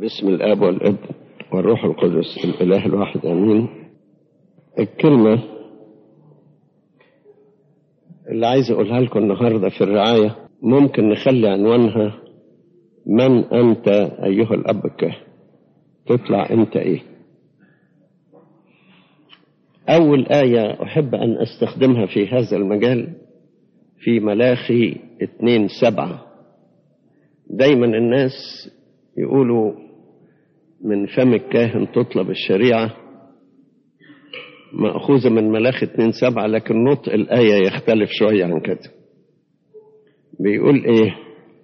باسم الاب والابن والروح القدس الاله الواحد امين الكلمه اللي عايز اقولها لكم النهارده في الرعايه ممكن نخلي عنوانها من انت ايها الاب الكاهن تطلع انت ايه اول ايه احب ان استخدمها في هذا المجال في ملاخي اتنين سبعة دايما الناس يقولوا من فم الكاهن تطلب الشريعة مأخوذة من ملاخي اتنين سبعة لكن نطق الآية يختلف شوية عن كده بيقول ايه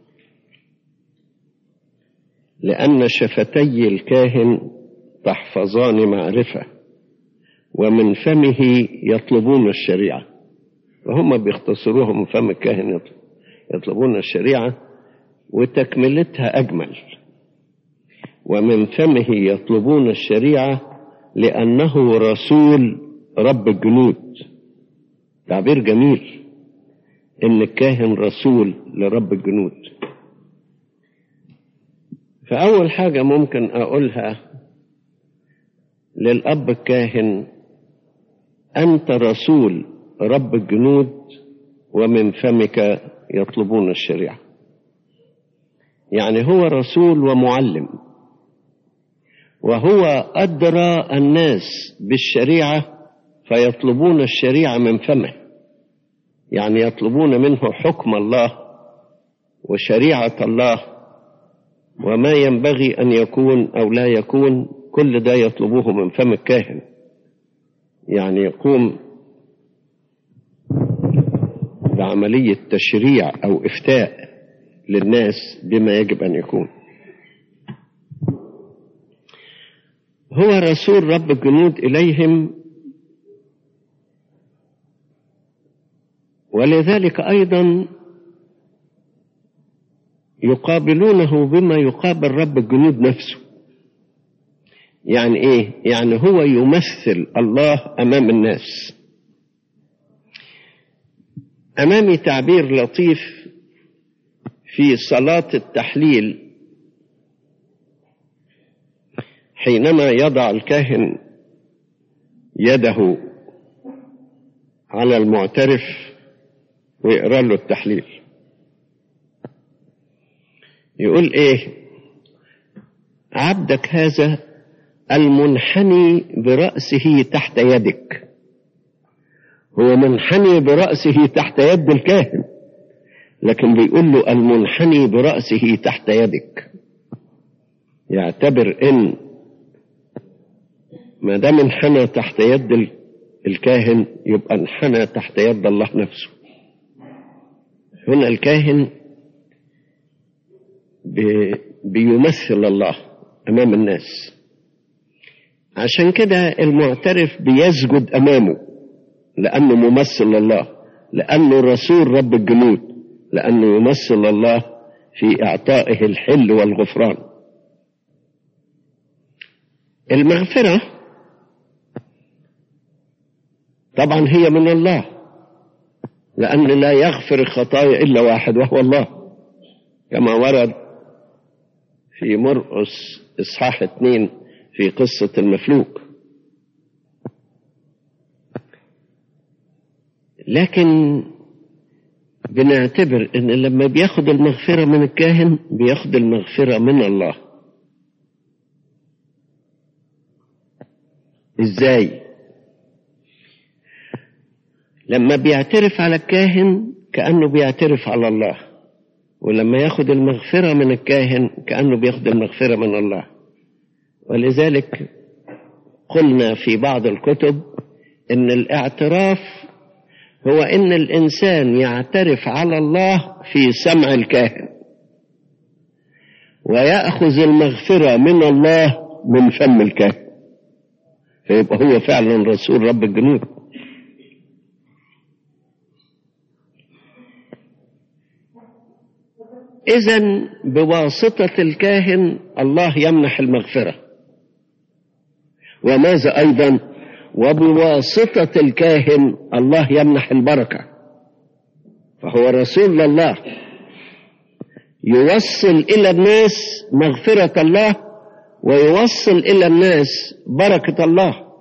لأن شفتي الكاهن تحفظان معرفة ومن فمه يطلبون الشريعة فهم بيختصروها من فم الكاهن يطلبون الشريعة وتكملتها أجمل ومن فمه يطلبون الشريعة لأنه رسول رب الجنود تعبير جميل إن الكاهن رسول لرب الجنود فأول حاجة ممكن أقولها للأب الكاهن أنت رسول رب الجنود ومن فمك يطلبون الشريعة يعني هو رسول ومعلم وهو أدرى الناس بالشريعة فيطلبون الشريعة من فمه يعني يطلبون منه حكم الله وشريعة الله وما ينبغي أن يكون أو لا يكون كل ده يطلبوه من فم الكاهن يعني يقوم بعملية تشريع أو إفتاء للناس بما يجب أن يكون هو رسول رب الجنود إليهم ولذلك أيضا يقابلونه بما يقابل رب الجنود نفسه يعني ايه يعني هو يمثل الله امام الناس امامي تعبير لطيف في صلاه التحليل حينما يضع الكاهن يده على المعترف ويقرا له التحليل يقول ايه عبدك هذا المنحني برأسه تحت يدك هو منحني برأسه تحت يد الكاهن لكن بيقول له المنحني برأسه تحت يدك يعتبر ان ما دام انحنى تحت يد الكاهن يبقى انحنى تحت يد الله نفسه هنا الكاهن بيمثل الله امام الناس عشان كده المعترف بيسجد امامه لانه ممثل الله لانه رسول رب الجنود لانه يمثل الله في اعطائه الحل والغفران المغفره طبعا هي من الله لان لا يغفر الخطايا الا واحد وهو الله كما ورد في مرقس اصحاح اثنين في قصة المفلوك لكن بنعتبر ان لما بياخد المغفرة من الكاهن بياخد المغفرة من الله ازاي لما بيعترف على الكاهن كأنه بيعترف على الله ولما ياخد المغفرة من الكاهن كأنه بياخد المغفرة من الله ولذلك قلنا في بعض الكتب ان الاعتراف هو ان الانسان يعترف على الله في سمع الكاهن وياخذ المغفره من الله من فم الكاهن فيبقى هو فعلا رسول رب الجنود اذا بواسطه الكاهن الله يمنح المغفره وماذا ايضا وبواسطه الكاهن الله يمنح البركه فهو رسول الله يوصل الى الناس مغفره الله ويوصل إلى الناس بركة الله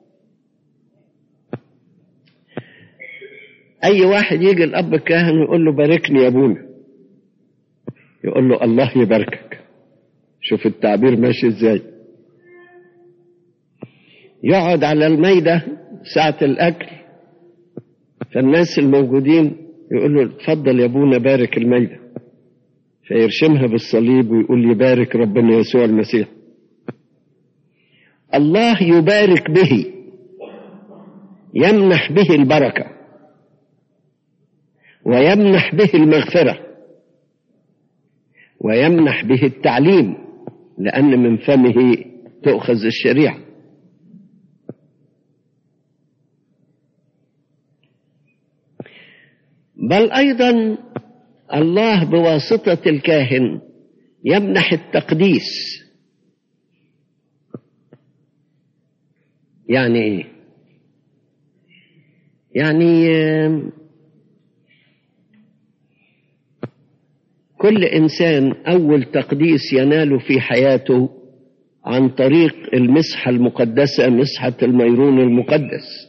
أي واحد يجي الأب الكاهن ويقول له باركني يا أبونا يقول له الله يباركك شوف التعبير ماشي ازاي يقعد على الميدة ساعة الأكل فالناس الموجودين يقول له اتفضل يا ابونا بارك الميدة فيرشمها بالصليب ويقول يبارك ربنا يسوع المسيح الله يبارك به يمنح به البركة ويمنح به المغفرة ويمنح به التعليم لأن من فمه تؤخذ الشريعة بل أيضا الله بواسطة الكاهن يمنح التقديس يعني ايه يعني كل انسان اول تقديس يناله في حياته عن طريق المسحه المقدسه مسحه الميرون المقدس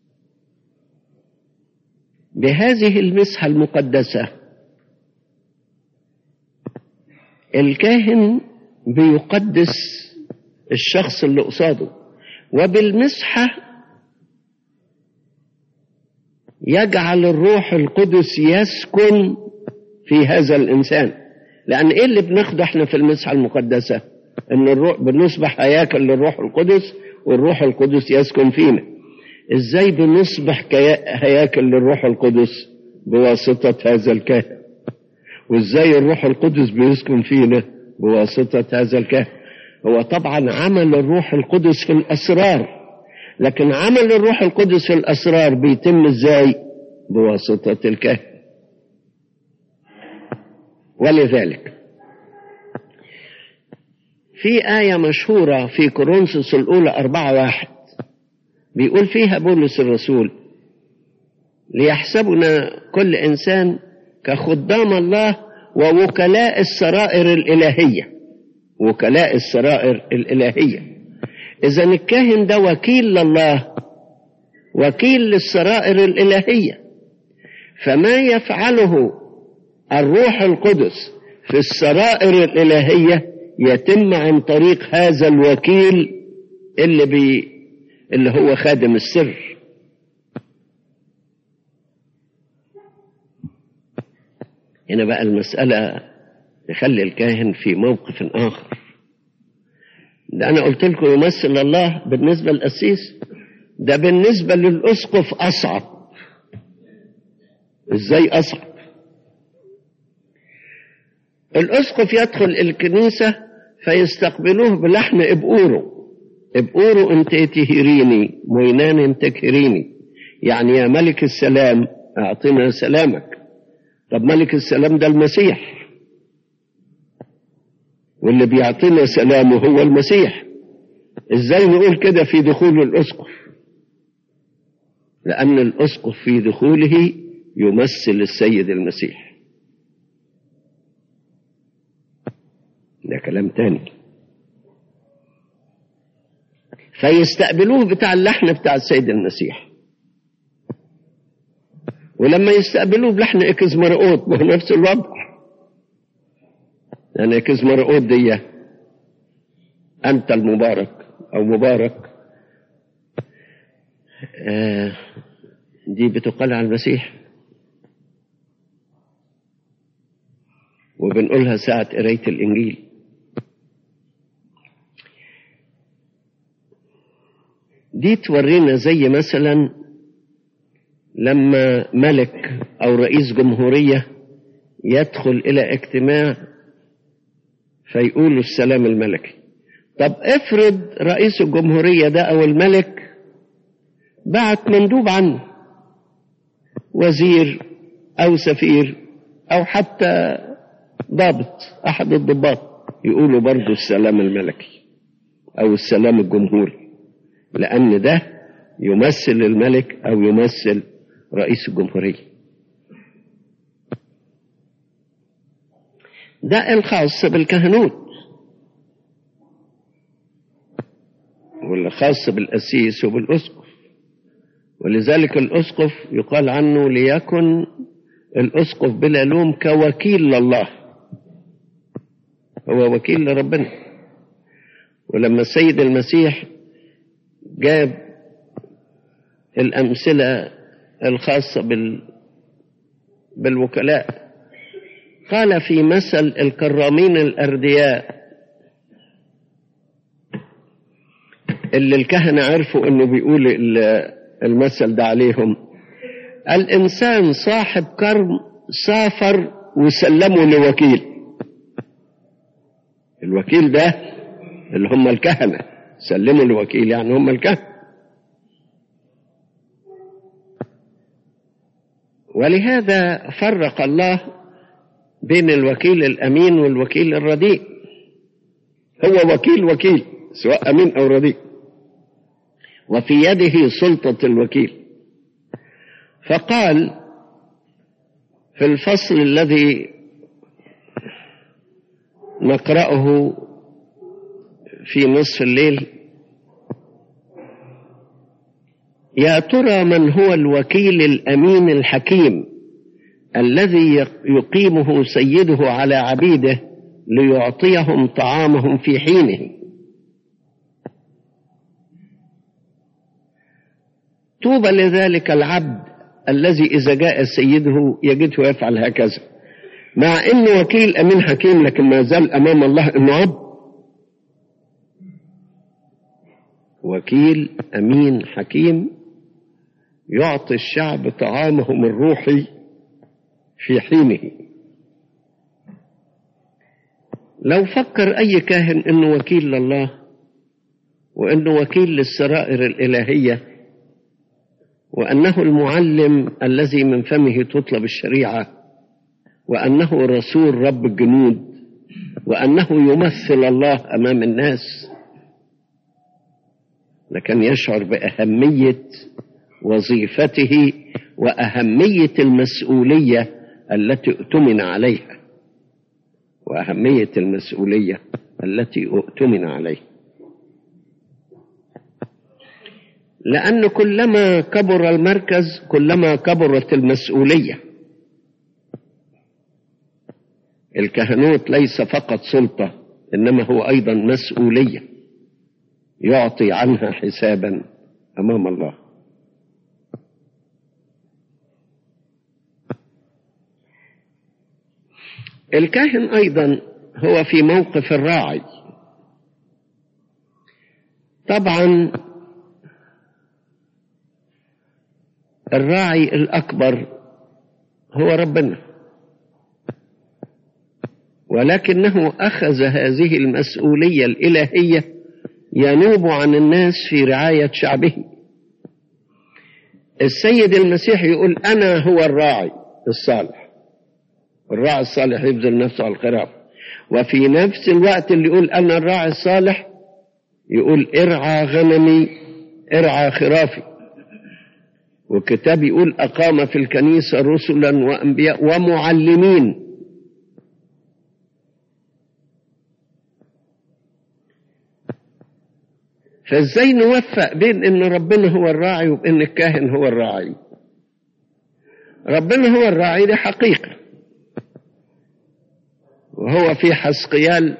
بهذه المسحه المقدسه الكاهن بيقدس الشخص اللي قصاده وبالمسحه يجعل الروح القدس يسكن في هذا الانسان لان ايه اللي بناخده احنا في المسحه المقدسه ان الروح بنصبح هياكل للروح القدس والروح القدس يسكن فينا ازاي بنصبح هياكل للروح القدس بواسطه هذا الكاهن وازاي الروح القدس بيسكن فينا بواسطه هذا الكاهن هو طبعا عمل الروح القدس في الاسرار لكن عمل الروح القدس في الاسرار بيتم ازاي بواسطه الكاهن ولذلك في آية مشهورة في كورنثوس الأولى أربعة واحد بيقول فيها بولس الرسول ليحسبنا كل إنسان كخدام الله ووكلاء السرائر الإلهية وكلاء السرائر الإلهية إذا الكاهن ده وكيل لله وكيل للسرائر الإلهية فما يفعله الروح القدس في السرائر الإلهية يتم عن طريق هذا الوكيل اللي بي اللي هو خادم السر هنا بقى المسألة يخلي الكاهن في موقف آخر ده أنا قلت لكم يمثل الله بالنسبة للقسيس ده بالنسبة للأسقف أصعب إزاي أصعب الأسقف يدخل الكنيسة فيستقبلوه بلحن إبقوره إبقوره أنت تهيريني موينان أنت كهريني يعني يا ملك السلام أعطنا سلامك طب ملك السلام ده المسيح واللي بيعطينا سلامه هو المسيح ازاي نقول كده في دخول الاسقف لان الاسقف في دخوله يمثل السيد المسيح ده كلام تاني فيستقبلوه بتاع اللحن بتاع السيد المسيح ولما يستقبلوه بلحن اكز مرقوط ما هو نفس الوضع يعني اكز مرقوط دي انت المبارك او مبارك آه دي بتقال على المسيح وبنقولها ساعة قراية الإنجيل دي تورينا زي مثلا لما ملك او رئيس جمهوريه يدخل الى اجتماع فيقولوا السلام الملكي طب افرض رئيس الجمهوريه ده او الملك بعت مندوب عنه وزير او سفير او حتى ضابط احد الضباط يقولوا برضه السلام الملكي او السلام الجمهوري لأن ده يمثل الملك أو يمثل رئيس الجمهورية ده الخاص بالكهنوت واللي خاص بالأسيس وبالأسقف ولذلك الأسقف يقال عنه ليكن الأسقف بلا لوم كوكيل لله هو وكيل لربنا ولما السيد المسيح جاب الأمثلة الخاصة بال بالوكلاء قال في مثل الكرامين الأردياء اللي الكهنة عرفوا انه بيقول المثل ده عليهم الإنسان صاحب كرم سافر وسلمه لوكيل الوكيل ده اللي هم الكهنة سلموا لوكيل يعني هم الكهنة ولهذا فرق الله بين الوكيل الأمين والوكيل الرديء هو وكيل وكيل سواء أمين أو رديء وفي يده سلطة الوكيل فقال في الفصل الذي نقرأه في نصف الليل يا ترى من هو الوكيل الأمين الحكيم الذي يقيمه سيده على عبيده ليعطيهم طعامهم في حينه طوبى لذلك العبد الذي إذا جاء سيده يجده يفعل هكذا مع إنه وكيل أمين حكيم لكن ما زال أمام الله إنه عبد وكيل أمين حكيم يعطي الشعب طعامهم الروحي في حينه لو فكر أي كاهن إنه وكيل لله وإنه وكيل للسرائر الإلهية وأنه المعلم الذي من فمه تطلب الشريعة وأنه رسول رب الجنود وأنه يمثل الله أمام الناس لكن يشعر بأهمية وظيفته وأهمية المسؤولية التي اؤتمن عليها وأهمية المسؤولية التي اؤتمن عليها لأن كلما كبر المركز كلما كبرت المسؤولية الكهنوت ليس فقط سلطة إنما هو أيضا مسؤولية يعطي عنها حسابا أمام الله الكاهن أيضا هو في موقف الراعي طبعا الراعي الأكبر هو ربنا ولكنه أخذ هذه المسؤولية الإلهية ينوب عن الناس في رعاية شعبه السيد المسيح يقول أنا هو الراعي الصالح الراعي الصالح يبذل نفسه على الخراف وفي نفس الوقت اللي يقول أنا الراعي الصالح يقول ارعى غنمي ارعى خرافي والكتاب يقول أقام في الكنيسة رسلا وأنبياء ومعلمين فازاي نوفق بين ان ربنا هو الراعي وبين الكاهن هو الراعي ربنا هو الراعي دي حقيقة وهو في حسقيال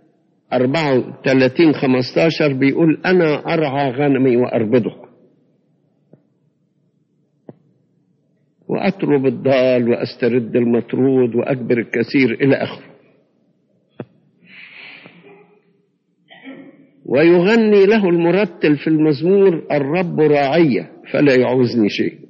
34 15 بيقول أنا أرعى غنمي وأربضها وأطرب الضال وأسترد المطرود وأكبر الكثير إلى آخره ويغني له المرتل في المزمور الرب راعية فلا يعوزني شيء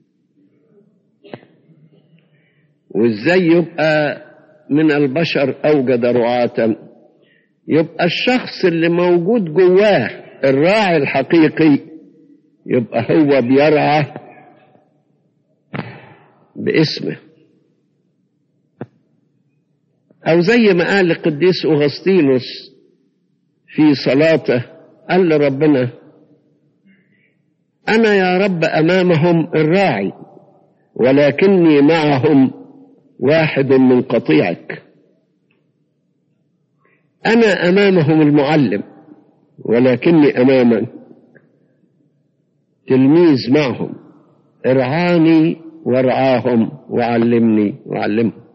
وازاي يبقى من البشر أوجد رعاة يبقى الشخص اللي موجود جواه الراعي الحقيقي يبقى هو بيرعى باسمه أو زي ما قال القديس أغسطينوس في صلاته قال لربنا أنا يا رب أمامهم الراعي ولكني معهم واحد من قطيعك أنا أمامهم المعلم ولكني أمامك تلميذ معهم ارعاني وارعاهم وعلمني وعلمهم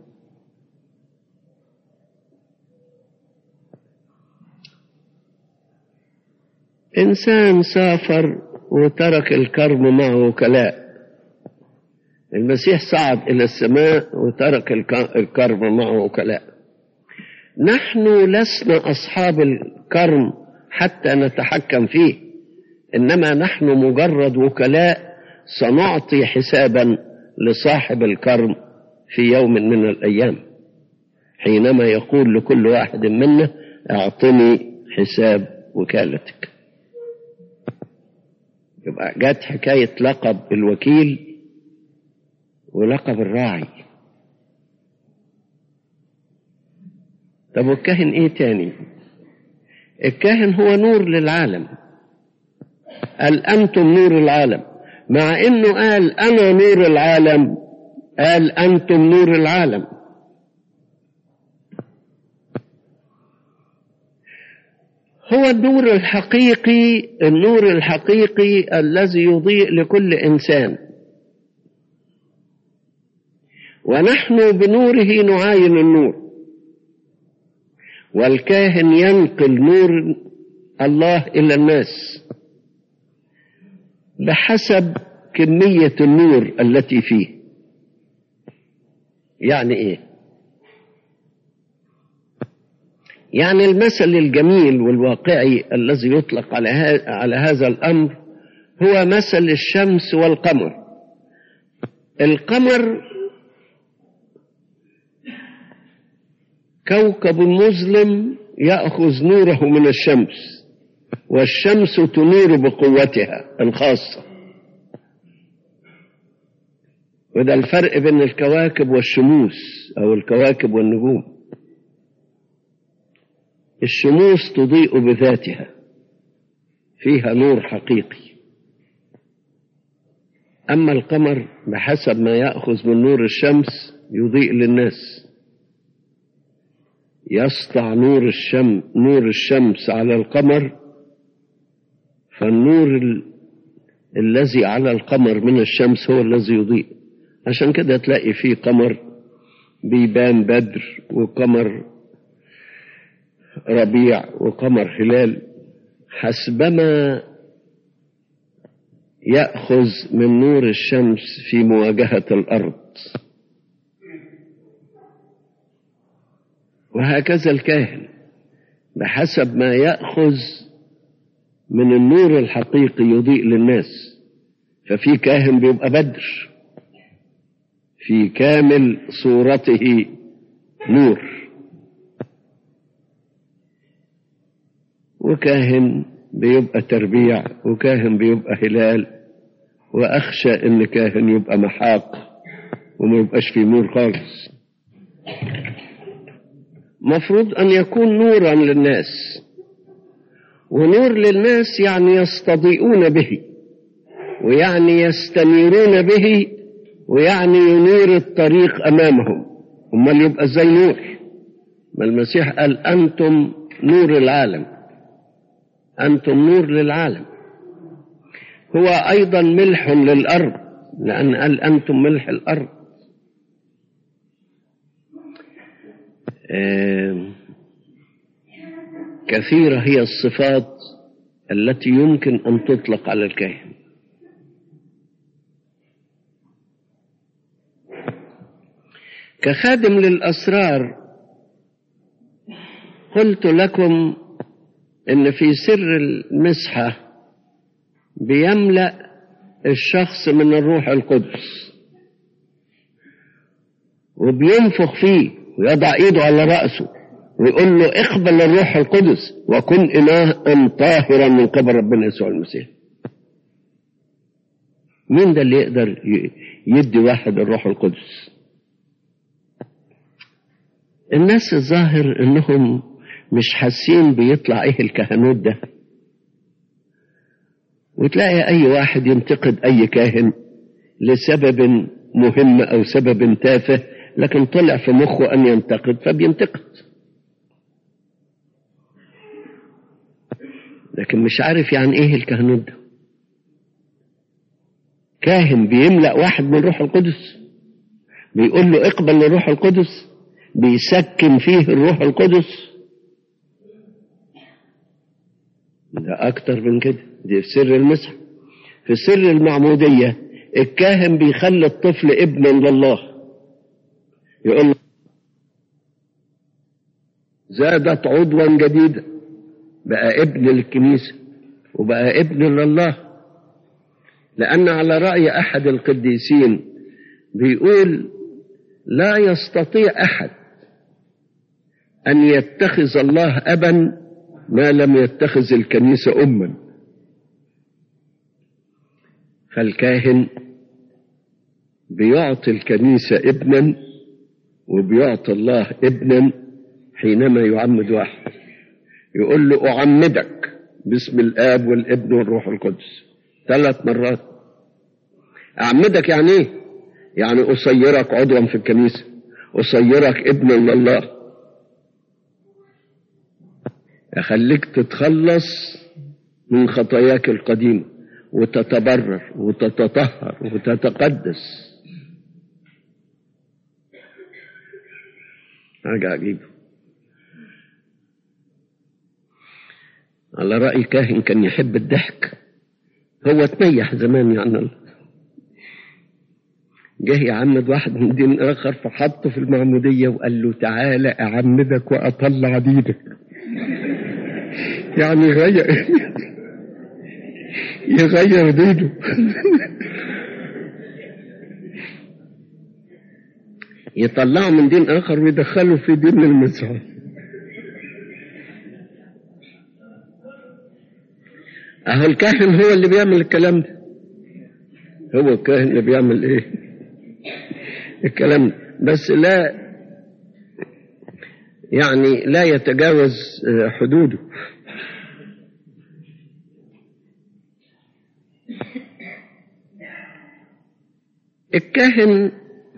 إنسان سافر وترك الكرم مع وكلاء المسيح صعد إلى السماء وترك الكرم مع وكلاء نحن لسنا أصحاب الكرم حتى نتحكم فيه إنما نحن مجرد وكلاء سنعطي حسابا لصاحب الكرم في يوم من الأيام حينما يقول لكل واحد منا اعطني حساب وكالتك يبقى جت حكاية لقب الوكيل ولقب الراعي طب والكاهن ايه تاني الكاهن هو نور للعالم قال انتم نور العالم مع انه قال انا نور العالم قال انتم نور العالم هو النور الحقيقي النور الحقيقي الذي يضيء لكل انسان ونحن بنوره نعاين النور والكاهن ينقل نور الله الى الناس بحسب كميه النور التي فيه يعني ايه يعني المثل الجميل والواقعي الذي يطلق على على هذا الامر هو مثل الشمس والقمر القمر كوكب مظلم ياخذ نوره من الشمس والشمس تنير بقوتها الخاصه وده الفرق بين الكواكب والشموس او الكواكب والنجوم الشموس تضيء بذاتها فيها نور حقيقي اما القمر بحسب ما ياخذ من نور الشمس يضيء للناس يسطع نور الشم نور الشمس على القمر فالنور ال... الذي على القمر من الشمس هو الذي يضيء عشان كده تلاقي فيه قمر بيبان بدر وقمر ربيع وقمر هلال حسبما ياخذ من نور الشمس في مواجهه الارض وهكذا الكاهن بحسب ما ياخذ من النور الحقيقي يضيء للناس ففي كاهن بيبقى بدر في كامل صورته نور وكاهن بيبقى تربيع وكاهن بيبقى هلال واخشى ان كاهن يبقى محاق وما يبقاش فيه نور خالص مفروض ان يكون نورا للناس ونور للناس يعني يستضيئون به ويعني يستنيرون به ويعني ينير الطريق امامهم امال يبقى ازاي نور ما المسيح قال انتم نور العالم انتم نور للعالم هو ايضا ملح للارض لان قال انتم ملح الارض كثيرة هي الصفات التي يمكن أن تطلق على الكاهن كخادم للأسرار قلت لكم إن في سر المسحة بيملأ الشخص من الروح القدس وبينفخ فيه ويضع ايده على رأسه ويقول له اقبل الروح القدس وكن إلها طاهرا من قبل ربنا يسوع المسيح مين ده اللي يقدر يدي واحد الروح القدس الناس الظاهر انهم مش حاسين بيطلع ايه الكهنوت ده وتلاقي اي واحد ينتقد اي كاهن لسبب مهم او سبب تافه لكن طلع في مخه ان ينتقد فبينتقد لكن مش عارف يعني ايه الكهنوت ده كاهن بيملأ واحد من روح القدس بيقول له اقبل الروح القدس بيسكن فيه الروح القدس ده أكتر من كده دي في سر المسح في سر المعمودية الكاهن بيخلي الطفل ابن لله يقول له زادت عضوا جديدا بقى ابن للكنيسة وبقى ابن لله لأن على رأي أحد القديسين بيقول لا يستطيع أحد أن يتخذ الله أبا ما لم يتخذ الكنيسة أما فالكاهن بيعطي الكنيسة ابنا وبيعطي الله ابنا حينما يعمد واحد يقول له أعمدك باسم الآب والابن والروح القدس ثلاث مرات أعمدك يعني إيه؟ يعني أصيرك عضوا في الكنيسة أصيرك ابن لله أخليك تتخلص من خطاياك القديمة وتتبرر وتتطهر وتتقدس حاجة عجيبة على رأي كاهن كان يحب الضحك هو تنيح زمان يعني جه يعمد واحد من دين آخر فحطه في المعمودية وقال له تعالى أعمدك وأطلع دينك يعني يغير يغير دينه يطلعه من دين آخر ويدخله في دين المسيح أهو الكاهن هو اللي بيعمل الكلام ده هو الكاهن اللي بيعمل إيه الكلام ده بس لا يعني لا يتجاوز حدوده الكاهن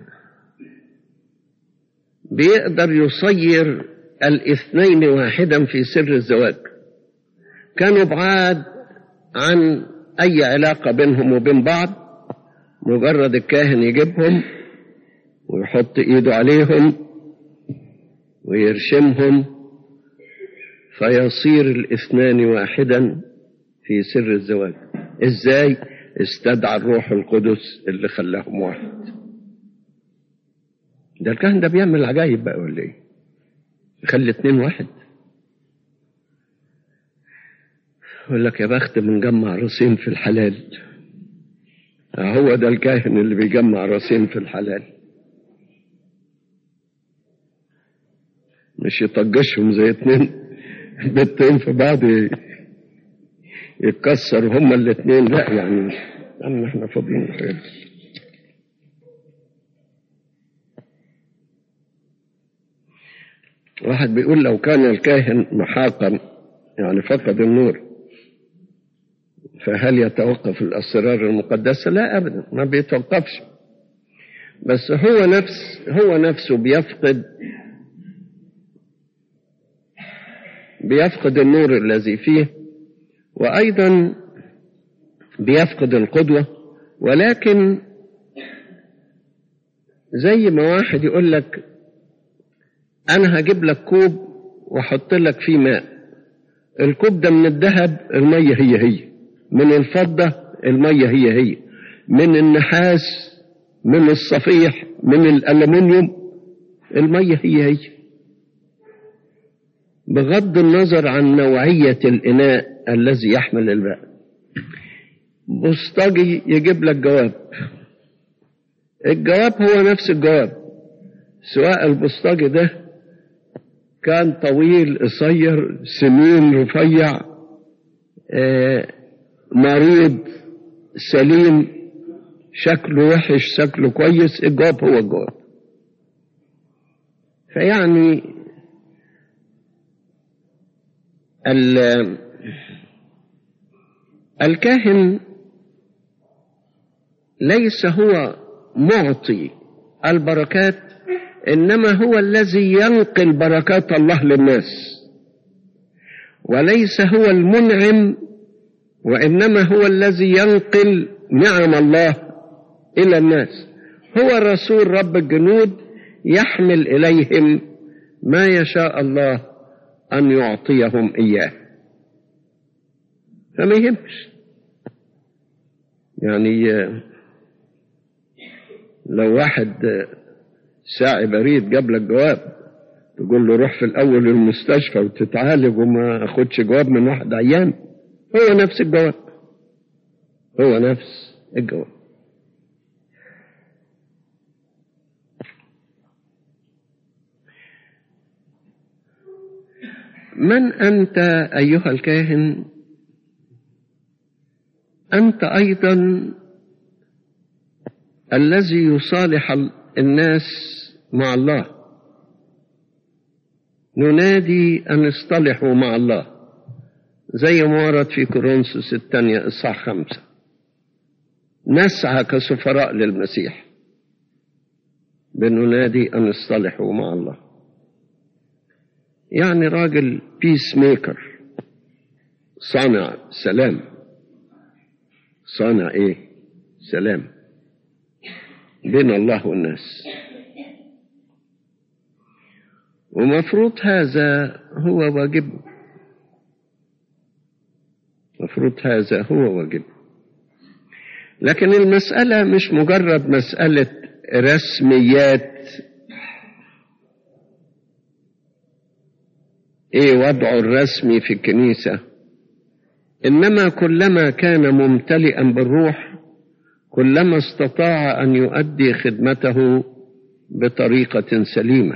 بيقدر يصير الاثنين واحدا في سر الزواج كانوا بعاد عن اي علاقه بينهم وبين بعض مجرد الكاهن يجيبهم ويحط ايده عليهم ويرشمهم فيصير الاثنان واحدا في سر الزواج ازاي استدعى الروح القدس اللي خلاهم واحد ده الكاهن ده بيعمل عجايب بقى ولا ايه يخلي اتنين واحد يقول لك يا بخت بنجمع راسين في الحلال هو ده الكاهن اللي بيجمع راسين في الحلال مش يطجشهم زي اتنين بنتين في بعض يتكسر هما الاتنين لا يعني يعني احنا فاضيين خير واحد بيقول لو كان الكاهن محاقا يعني فقد النور فهل يتوقف الأسرار المقدسة؟ لا أبدا ما بيتوقفش بس هو نفس هو نفسه بيفقد بيفقد النور الذي فيه وأيضا بيفقد القدوة ولكن زي ما واحد يقول لك أنا هجيب لك كوب وأحط لك فيه ماء الكوب ده من الذهب المية هي هي من الفضة المية هي هي من النحاس من الصفيح من الألمنيوم المية هي هي بغض النظر عن نوعية الإناء الذي يحمل الماء بوسطجي يجيب لك جواب الجواب هو نفس الجواب سواء البوسطجي ده كان طويل قصير سمين رفيع آه مريض سليم شكله وحش شكله كويس الجواب هو الجواب فيعني الكاهن ليس هو معطي البركات انما هو الذي ينقل بركات الله للناس وليس هو المنعم وإنما هو الذي ينقل نعم الله إلى الناس هو رسول رب الجنود يحمل إليهم ما يشاء الله أن يعطيهم إياه فما يهمش يعني لو واحد ساعي بريد جاب لك جواب تقول له روح في الأول المستشفى وتتعالج وما أخدش جواب من واحد عيان هو نفس الجواب هو نفس الجواب من أنت أيها الكاهن أنت أيضا الذي يصالح الناس مع الله ننادي أن اصطلحوا مع الله زي ما ورد في كورنثوس الثانية إصحاح خمسة نسعى كسفراء للمسيح بننادي أن اصطلحوا مع الله يعني راجل بيس ميكر صانع سلام صانع ايه سلام بين الله والناس ومفروض هذا هو واجبه مفروض هذا هو واجبه لكن المسألة مش مجرد مسألة رسميات ايه وضعه الرسمي في الكنيسة انما كلما كان ممتلئا بالروح كلما استطاع ان يؤدي خدمته بطريقة سليمة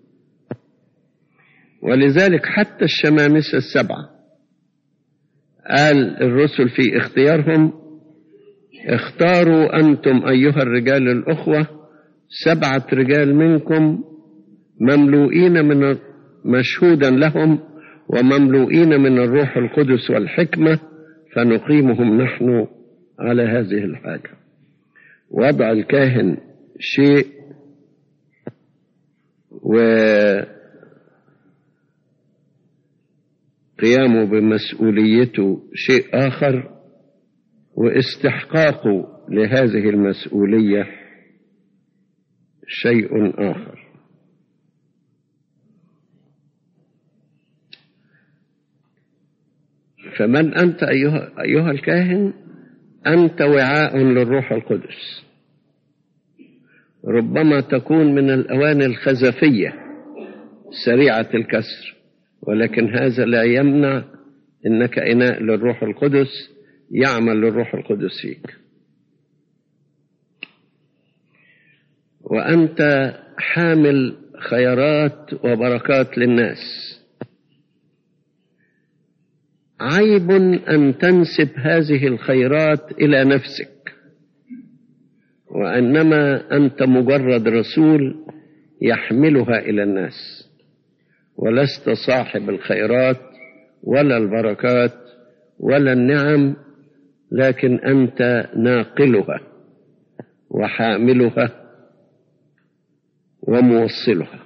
ولذلك حتى الشمامسة السبعة قال الرسل في اختيارهم اختاروا انتم ايها الرجال الاخوة سبعة رجال منكم مملوئين من مشهودا لهم ومملوئين من الروح القدس والحكمة فنقيمهم نحن على هذه الحاجة وضع الكاهن شيء وقيامه بمسؤوليته شيء آخر واستحقاقه لهذه المسؤولية شيء آخر فمن أنت أيها, أيها الكاهن أنت وعاء للروح القدس ربما تكون من الأواني الخزفية سريعة الكسر ولكن هذا لا يمنع أنك إناء للروح القدس يعمل للروح القدس فيك وأنت حامل خيرات وبركات للناس عيب ان تنسب هذه الخيرات الى نفسك وانما انت مجرد رسول يحملها الى الناس ولست صاحب الخيرات ولا البركات ولا النعم لكن انت ناقلها وحاملها وموصلها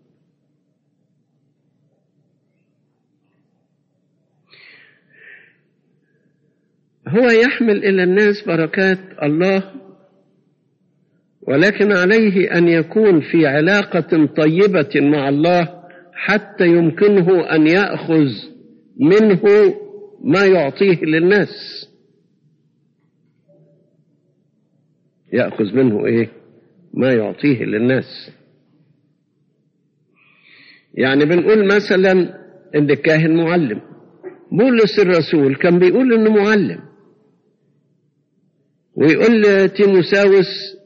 هو يحمل الى الناس بركات الله ولكن عليه ان يكون في علاقه طيبه مع الله حتى يمكنه ان ياخذ منه ما يعطيه للناس ياخذ منه ايه ما يعطيه للناس يعني بنقول مثلا ان الكاهن معلم بولس الرسول كان بيقول انه معلم ويقول لتيموساوس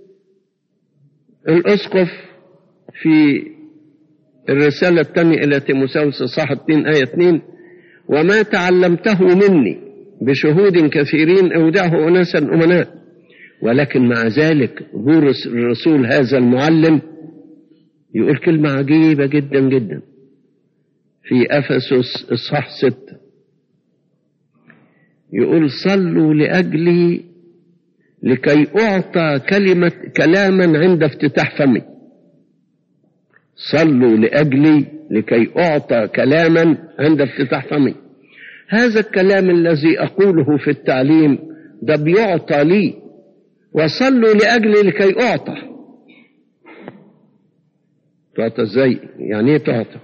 الأسقف في الرسالة الثانية إلى تيموساوس صح 2 آية 2 وما تعلمته مني بشهود كثيرين أودعه أناسا أمناء ولكن مع ذلك بولس الرسول هذا المعلم يقول كلمة عجيبة جدا جدا في أفسس إصحاح ستة يقول صلوا لأجلي لكي أعطى كلمة كلاما عند افتتاح فمي صلوا لأجلي لكي أعطى كلاما عند افتتاح فمي هذا الكلام الذي أقوله في التعليم ده بيعطى لي وصلوا لأجلي لكي أعطى تعطى ازاي يعني ايه تعطى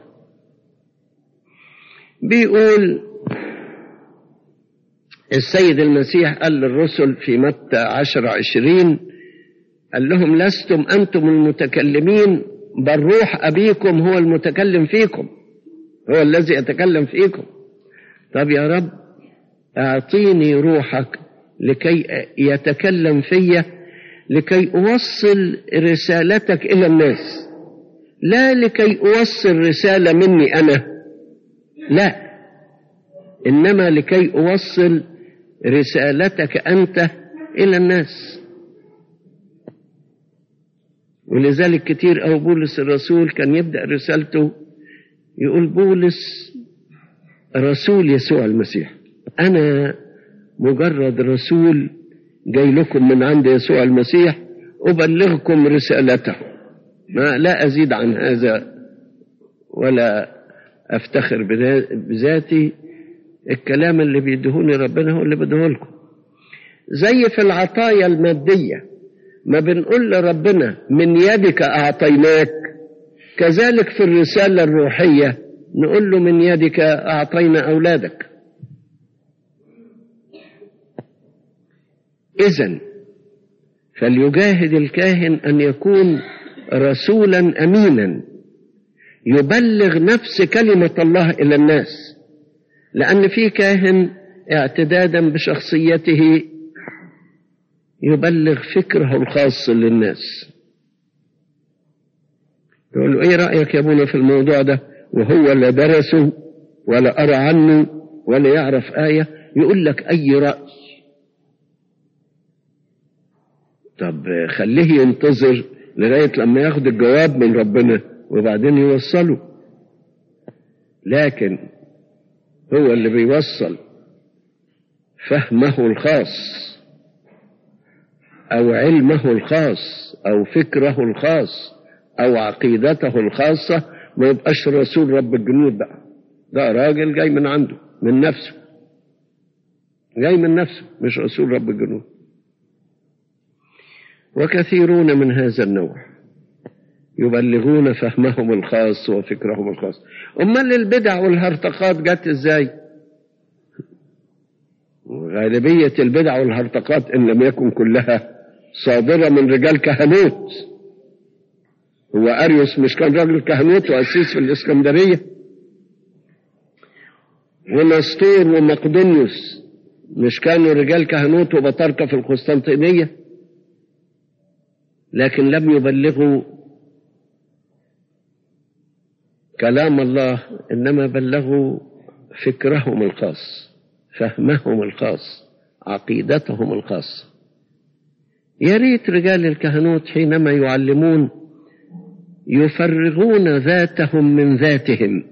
بيقول السيد المسيح قال للرسل في متى عشر عشرين قال لهم لستم أنتم المتكلمين بل روح أبيكم هو المتكلم فيكم هو الذي يتكلم فيكم طب يا رب أعطيني روحك لكي يتكلم في لكي أوصل رسالتك إلى الناس لا لكي أوصل رسالة مني أنا لا إنما لكي أوصل رسالتك أنت إلى الناس ولذلك كتير أو بولس الرسول كان يبدأ رسالته يقول بولس رسول يسوع المسيح أنا مجرد رسول جاي لكم من عند يسوع المسيح أبلغكم رسالته ما لا أزيد عن هذا ولا أفتخر بذاتي الكلام اللي بيدهوني ربنا هو اللي بديهولكم زي في العطايا المادية ما بنقول لربنا من يدك أعطيناك كذلك في الرسالة الروحية نقول له من يدك أعطينا أولادك إذا فليجاهد الكاهن أن يكون رسولا أمينا يبلغ نفس كلمة الله إلى الناس لأن في كاهن اعتدادا بشخصيته يبلغ فكره الخاص للناس يقول له ايه رأيك يا ابونا في الموضوع ده وهو لا درسه ولا أرى عنه ولا يعرف آية يقول لك أي رأي طب خليه ينتظر لغاية لما ياخد الجواب من ربنا وبعدين يوصله لكن هو اللي بيوصل فهمه الخاص أو علمه الخاص أو فكره الخاص أو عقيدته الخاصة ما يبقاش رسول رب الجنود بقى ده راجل جاي من عنده من نفسه جاي من نفسه مش رسول رب الجنود وكثيرون من هذا النوع يبلغون فهمهم الخاص وفكرهم الخاص امال البدع والهرطقات جت ازاي غالبية البدع والهرطقات إن لم يكن كلها صادرة من رجال كهنوت هو أريوس مش كان راجل كهنوت وأسيس في الإسكندرية ونسطور ومقدونيوس مش كانوا رجال كهنوت وبطاركة في القسطنطينية لكن لم يبلغوا كلام الله إنما بلغوا فكرهم الخاص فهمهم الخاص عقيدتهم الخاصة يا ريت رجال الكهنوت حينما يعلمون يفرغون ذاتهم من ذاتهم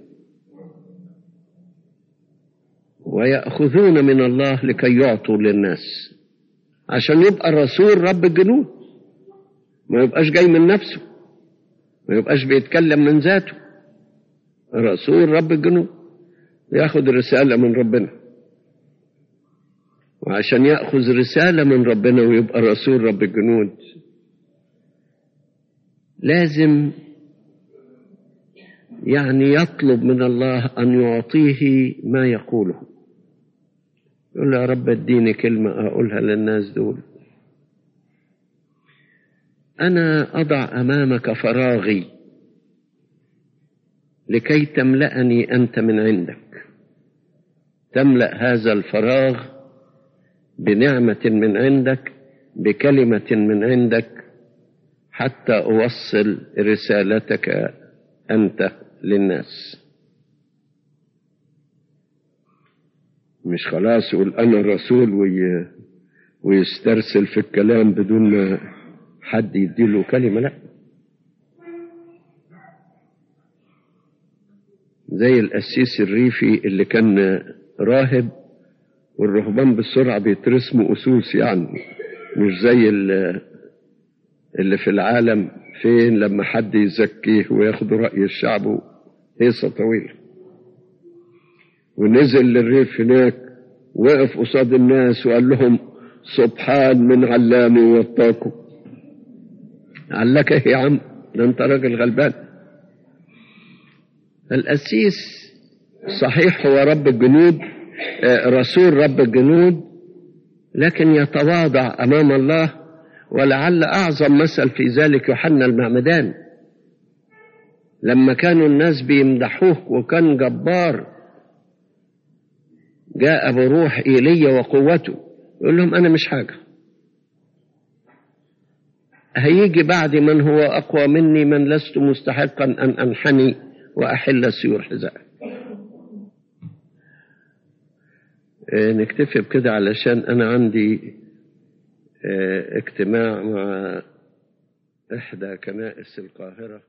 ويأخذون من الله لكي يعطوا للناس عشان يبقى الرسول رب الجنود ما يبقاش جاي من نفسه ما يبقاش بيتكلم من ذاته رسول رب الجنود ياخد الرسالة من ربنا وعشان يأخذ رسالة من ربنا ويبقى رسول رب الجنود لازم يعني يطلب من الله أن يعطيه ما يقوله يقول له يا رب اديني كلمة أقولها للناس دول أنا أضع أمامك فراغي لكي تملأني أنت من عندك تملأ هذا الفراغ بنعمة من عندك بكلمة من عندك حتى أوصل رسالتك أنت للناس مش خلاص يقول أنا الرسول وي... ويسترسل في الكلام بدون ما حد يديله كلمة لا زي القسيس الريفي اللي كان راهب والرهبان بالسرعة بيترسموا أسوس يعني مش زي اللي في العالم فين لما حد يزكيه وياخد رأي الشعب هيصة طويلة ونزل للريف هناك وقف قصاد الناس وقال لهم سبحان من علامي ووطاكم علك ايه يا عم ده انت راجل غلبان القسيس صحيح هو رب الجنود رسول رب الجنود لكن يتواضع امام الله ولعل اعظم مثل في ذلك يوحنا المعمدان لما كانوا الناس بيمدحوه وكان جبار جاء بروح ايليا وقوته يقول لهم انا مش حاجه هيجي بعد من هو اقوى مني من لست مستحقا ان انحني واحل سيور حذائي نكتفي بكده علشان انا عندي اجتماع مع احدى كنائس القاهره